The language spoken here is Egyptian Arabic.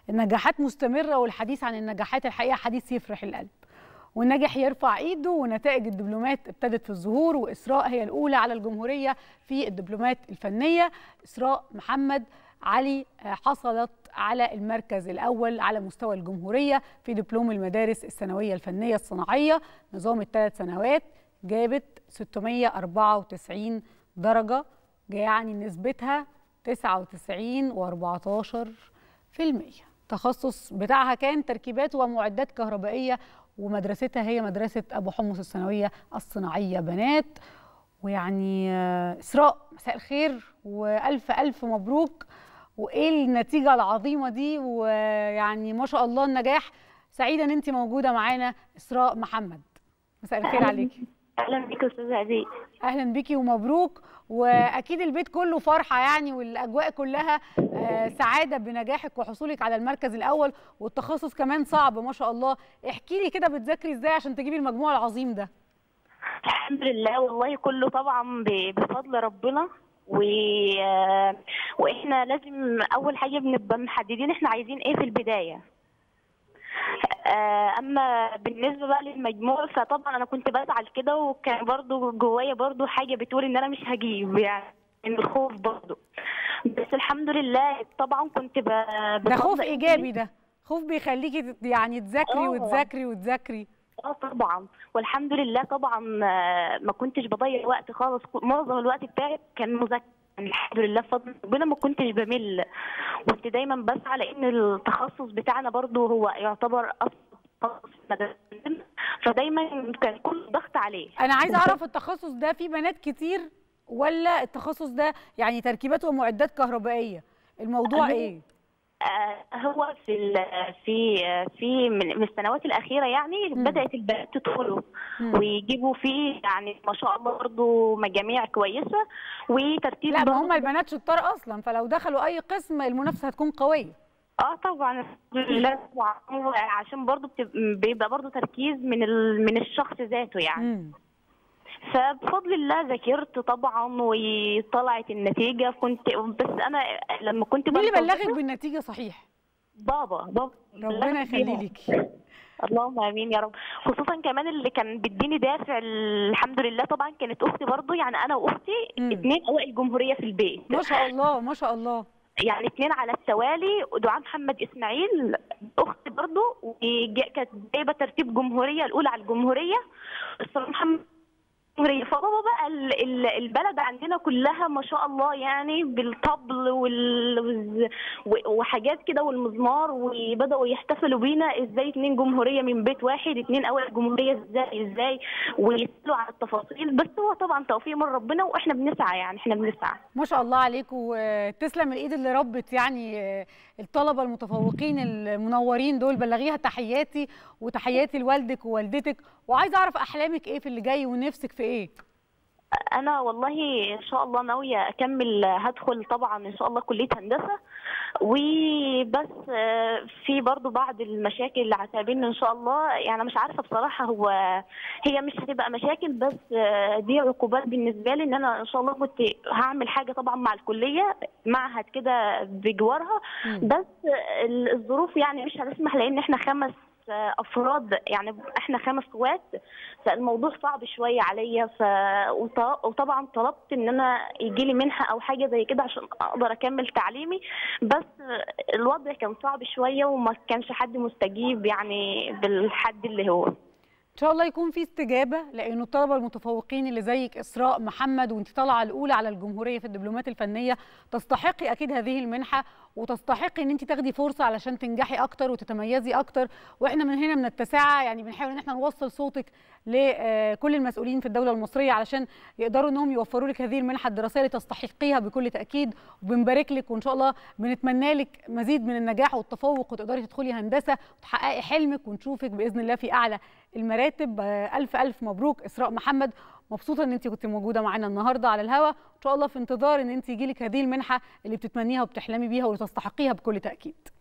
النجاحات مستمرة والحديث عن النجاحات الحقيقة حديث يفرح القلب والناجح يرفع ايده ونتائج الدبلومات ابتدت في الظهور واسراء هي الاولى على الجمهوريه في الدبلومات الفنيه اسراء محمد علي حصلت على المركز الاول على مستوى الجمهوريه في دبلوم المدارس الثانويه الفنيه الصناعيه نظام الثلاث سنوات جابت 694 درجه يعني نسبتها 99 و14 في المية التخصص بتاعها كان تركيبات ومعدات كهربائية ومدرستها هي مدرسة أبو حمص الثانوية الصناعية بنات ويعني إسراء مساء الخير وألف ألف مبروك وإيه النتيجة العظيمة دي ويعني ما شاء الله النجاح سعيدة إن أنت موجودة معانا إسراء محمد مساء الخير عليكي اهلا بيك استاذه عزيز اهلا بيكي ومبروك واكيد البيت كله فرحه يعني والاجواء كلها سعاده بنجاحك وحصولك على المركز الاول والتخصص كمان صعب ما شاء الله احكي لي كده بتذاكري ازاي عشان تجيبي المجموع العظيم ده الحمد لله والله كله طبعا بفضل ربنا و... واحنا لازم اول حاجه بنبقى محددين احنا عايزين ايه في البدايه اما بالنسبه بقى للمجموع فطبعا انا كنت بزعل كده وكان برضو جوايا برضو حاجه بتقول ان انا مش هجيب يعني من الخوف برضو بس الحمد لله طبعا كنت ب... ده خوف ايجابي ده خوف بيخليكي يعني تذاكري وتذاكري وتذاكري اه طبعا والحمد لله طبعا ما كنتش بضيع وقت خالص معظم الوقت بتاعي كان مذاكره الحمد لله بفضل ربنا ما كنتش بمل كنت دايما بسعى لان التخصص بتاعنا برضو هو يعتبر اصلا تخصص فدايما كان كل ضغط عليه انا عايزه اعرف التخصص ده فيه بنات كتير ولا التخصص ده يعني تركيبات ومعدات كهربائيه الموضوع ايه هو في في في من السنوات الاخيره يعني م. بدات البنات تدخلوا ويجيبوا فيه يعني ما شاء الله برضه مجاميع كويسه وترتيب لا ما هم البنات شطار اصلا فلو دخلوا اي قسم المنافسه هتكون قويه اه طبعا الحمد لله طبعا عشان برضه بيبقى برضه تركيز من من الشخص ذاته يعني م. فبفضل الله ذاكرت طبعا وطلعت النتيجه كنت بس انا لما كنت مين اللي بلغك بالنتيجه صحيح؟ بابا بابا ربنا يخلي ليكي اللهم امين يا رب خصوصا كمان اللي كان بيديني دافع الحمد لله طبعا كانت اختي برضو يعني انا واختي اثنين اوائل جمهوريه في البيت ما شاء الله ما شاء الله يعني اثنين على التوالي ودعاء محمد اسماعيل اختي برضو وكانت جايبه ترتيب جمهوريه الاولى على الجمهوريه الصراحه محمد فبابا بقى البلد عندنا كلها ما شاء الله يعني بالطبل وال... وحاجات كده والمزمار وبداوا يحتفلوا بينا ازاي اتنين جمهوريه من بيت واحد اتنين اول جمهوريه ازاي ازاي ويسالوا على التفاصيل بس هو طبعا توفيق من ربنا واحنا بنسعى يعني احنا بنسعى ما شاء الله عليكم وتسلم الايد اللي ربت يعني الطلبه المتفوقين المنورين دول بلغيها تحياتي وتحياتي لوالدك ووالدتك وعايزه اعرف احلامك ايه في اللي جاي ونفسك في ايه انا والله ان شاء الله ناويه اكمل هدخل طبعا ان شاء الله كليه هندسه وبس في برضو بعض المشاكل اللي هتقابلني ان شاء الله يعني مش عارفه بصراحه هو هي مش هتبقى مشاكل بس دي عقوبات بالنسبه لي ان انا ان شاء الله كنت هعمل حاجه طبعا مع الكليه معهد كده بجوارها بس الظروف يعني مش هتسمح لان احنا خمس افراد يعني احنا خمس اخوات فالموضوع صعب شويه عليا ف وطبعا طلبت ان انا يجي لي منحه او حاجه زي كده عشان اقدر اكمل تعليمي بس الوضع كان صعب شويه وما كانش حد مستجيب يعني بالحد اللي هو ان شاء الله يكون في استجابه لانه الطلبه المتفوقين اللي زيك اسراء محمد وانت طالعه الاولى على الجمهوريه في الدبلومات الفنيه تستحقي اكيد هذه المنحه وتستحقي ان انت تاخدي فرصه علشان تنجحي اكتر وتتميزي اكتر واحنا من هنا من التساعه يعني بنحاول ان احنا نوصل صوتك لكل المسؤولين في الدوله المصريه علشان يقدروا انهم يوفروا لك هذه المنحه الدراسيه اللي تستحقيها بكل تاكيد وبنبارك لك وان شاء الله بنتمنى لك مزيد من النجاح والتفوق وتقدري تدخلي هندسه وتحققي حلمك ونشوفك باذن الله في اعلى المراتب الف الف مبروك اسراء محمد مبسوطه ان انت كنت موجوده معانا النهارده على الهوا ان شاء الله في انتظار ان انت يجيلك هذه المنحه اللي بتتمنيها وبتحلمي بيها واللي تستحقيها بكل تاكيد